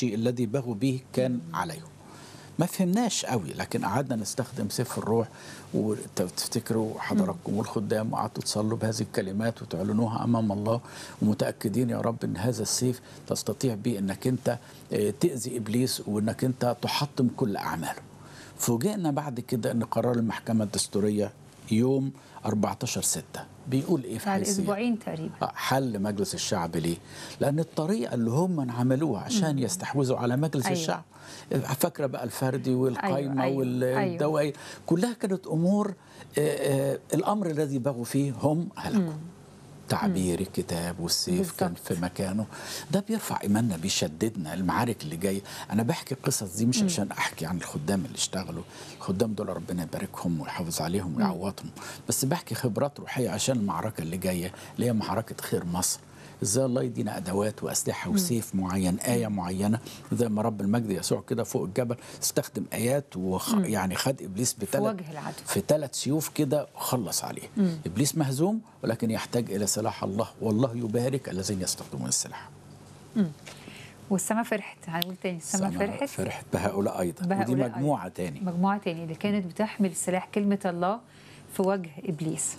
الشيء الذي بغوا به كان عليهم ما فهمناش قوي لكن قعدنا نستخدم سيف الروح وتفتكروا حضراتكم والخدام وقعدتوا تصلوا بهذه الكلمات وتعلنوها امام الله ومتاكدين يا رب ان هذا السيف تستطيع به انك انت آه، تاذي ابليس وانك انت تحطم كل اعماله. فوجئنا بعد كده ان قرار المحكمه الدستوريه يوم 14 6 بيقول ايه في بعد حيثيات؟ اسبوعين تقريبا آه، حل مجلس الشعب ليه؟ لأن الطريقة اللي هم عملوها عشان يستحوذوا على مجلس أيوة. أيوة. الشعب فاكرة بقى الفردي والقايمة أيوة، أيوة. أيوة. والدوائي كلها كانت أمور آه، آه، الأمر الذي بغوا فيه هم هلكوا تعبير الكتاب والسيف كان بالظبط. في مكانه ده بيرفع ايماننا بيشددنا المعارك اللي جايه انا بحكي القصص دي مش عشان احكي عن الخدام اللي اشتغلوا الخدام دول ربنا يباركهم ويحافظ عليهم ويعوضهم بس بحكي خبرات روحيه عشان المعركه اللي جايه اللي هي معركه خير مصر ازاي الله يدينا ادوات واسلحه وسيف معين ايه معينه زي ما رب المجد يسوع كده فوق الجبل استخدم ايات وخ... يعني خد ابليس في بثلاث وجه العدو في ثلاث سيوف كده خلص عليه ابليس مهزوم ولكن يحتاج الى سلاح الله والله يبارك الذين يستخدمون السلاح والسما فرحت هنقول تاني السما سما فرحت فرحت بهؤلاء ايضا ودي بهؤلاء مجموعه تاني مجموعة تاني اللي كانت بتحمل سلاح كلمة الله في وجه إبليس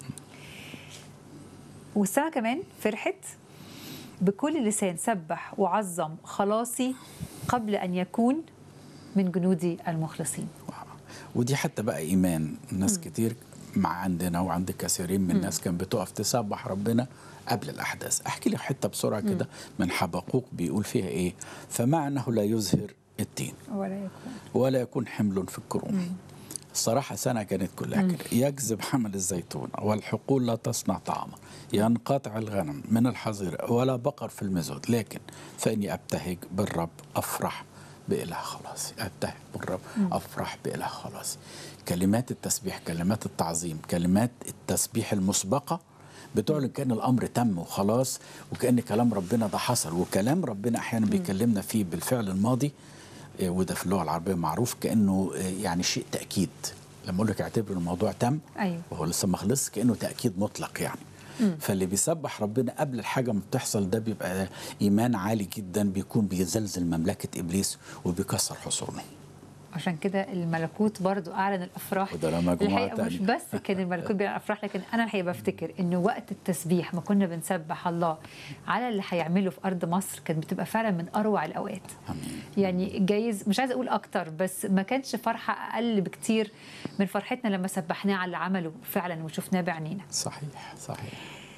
والسما كمان فرحت بكل لسان سبح وعظم خلاصي قبل أن يكون من جنودي المخلصين ودي حتى بقى ايمان ناس كتير مع عندنا وعند كثيرين من الناس كان بتقف تسبح ربنا قبل الاحداث احكي لك حته بسرعه كده من حبقوق بيقول فيها ايه فمع انه لا يزهر التين ولا يكون ولا يكون حمل في الكروم الصراحة سنة كانت كلها كده يجذب حمل الزيتون والحقول لا تصنع طعاما ينقطع الغنم من الحظيرة ولا بقر في المزود لكن فإني أبتهج بالرب أفرح بإله خلاصي أبتهج بالرب أفرح بإله خلاصي كلمات التسبيح كلمات التعظيم كلمات التسبيح المسبقة بتعلن كان الامر تم وخلاص وكان كلام ربنا ده حصل وكلام ربنا احيانا بيكلمنا فيه بالفعل الماضي آه، وده في اللغه العربيه معروف كانه آه، يعني شيء تاكيد لما اقول لك اعتبر الموضوع تم أيوة. وهو لسه ما خلص كانه تاكيد مطلق يعني فاللي بيسبح ربنا قبل الحاجه ما بتحصل ده بيبقى ايمان عالي جدا بيكون بيزلزل مملكه ابليس وبيكسر حصونه عشان كده الملكوت برضو اعلن الافراح وده له مجموعة الحقيقه مش تانية. بس كان الملكوت بيعلن الافراح لكن انا الحقيقه بفتكر انه وقت التسبيح ما كنا بنسبح الله على اللي هيعمله في ارض مصر كانت بتبقى فعلا من اروع الاوقات امين يعني جايز مش عايزه اقول اكتر بس ما كانش فرحه اقل بكتير من فرحتنا لما سبحناه على اللي عمله فعلا وشفناه بعينينا صحيح صحيح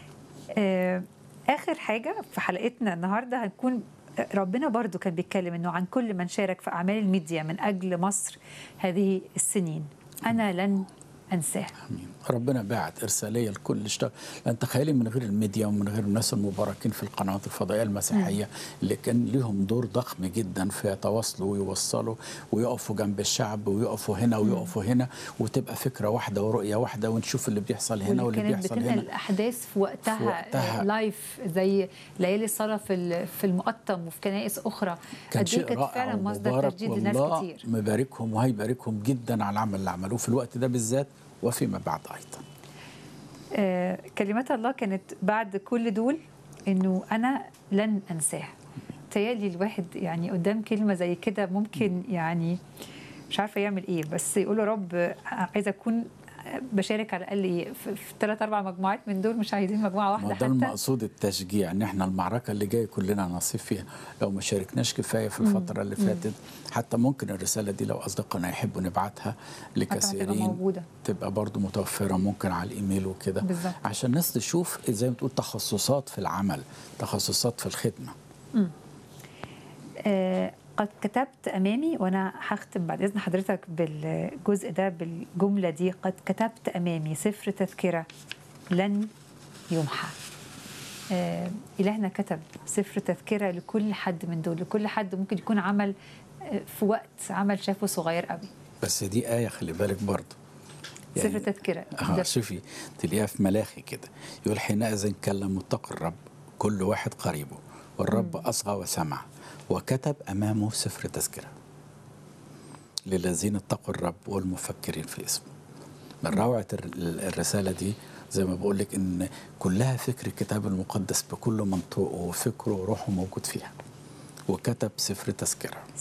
آه، اخر حاجه في حلقتنا النهارده هنكون ربنا برضو كان بيتكلم انه عن كل من شارك في اعمال الميديا من اجل مصر هذه السنين انا لن انساه امين ربنا بعت ارساليه لكل اشتغل لان تخيلي من غير الميديا ومن غير الناس المباركين في القنوات الفضائيه المسيحيه اللي كان لهم دور ضخم جدا في يتواصلوا ويوصلوا ويقفوا جنب الشعب ويقفوا هنا ويقفوا هنا وتبقى فكره واحده ورؤيه واحده ونشوف اللي بيحصل هنا واللي واللي كانت بيحصل بتنقل هنا الاحداث في وقتها, في وقتها. آه، لايف زي ليالي الصلاه في ال- في المقطم وفي كنائس اخرى كان قد إيه شيء كانت رائع فعلا مصدر ومبارك تجديد لناس والله كتير مباركهم وهيباركهم جدا على العمل اللي عملوه في الوقت ده بالذات وفيما بعد ايضا آه، كلمات الله كانت بعد كل دول انه انا لن انساه تيالي الواحد يعني قدام كلمه زي كده ممكن يعني مش عارفه يعمل ايه بس يقول له رب عايزه اكون بشارك على الاقل ايه في ثلاث اربع مجموعات من دول مش عايزين مجموعه ما واحده ده حتى المقصود التشجيع ان احنا المعركه اللي جايه كلنا نصيب فيها لو ما شاركناش كفايه في الفتره اللي فاتت حتى ممكن الرساله دي لو اصدقائنا يحبوا نبعتها هتبقى لكثيرين موجودة. تبقى برضو متوفره ممكن على الايميل وكده بالظبط. عشان الناس تشوف زي ما تقول تخصصات في العمل تخصصات في الخدمه آه، قد كتبت امامي وانا هختم بعد اذن حضرتك بالجزء ده بالجمله دي قد كتبت امامي سفر تذكره لن يمحى آه، إلهنا كتب سفر تذكرة لكل حد من دول لكل حد ممكن يكون عمل آه، في وقت عمل شافه صغير قوي بس دي ايه خلي بالك برضو سفر تذكرة اه ده شوفي تلاقيها في ملاخي كده يقول حينئذ كلم متقي الرب كل واحد قريبه والرب اصغى وسمع وكتب امامه سفر تذكره للذين اتقوا الرب والمفكرين في اسمه من روعه الر- الرساله دي زي ما بقول لك ان كلها فكر الكتاب المقدس بكل منطوقه وفكره وروحه موجود فيها وكتب سفر تذكرة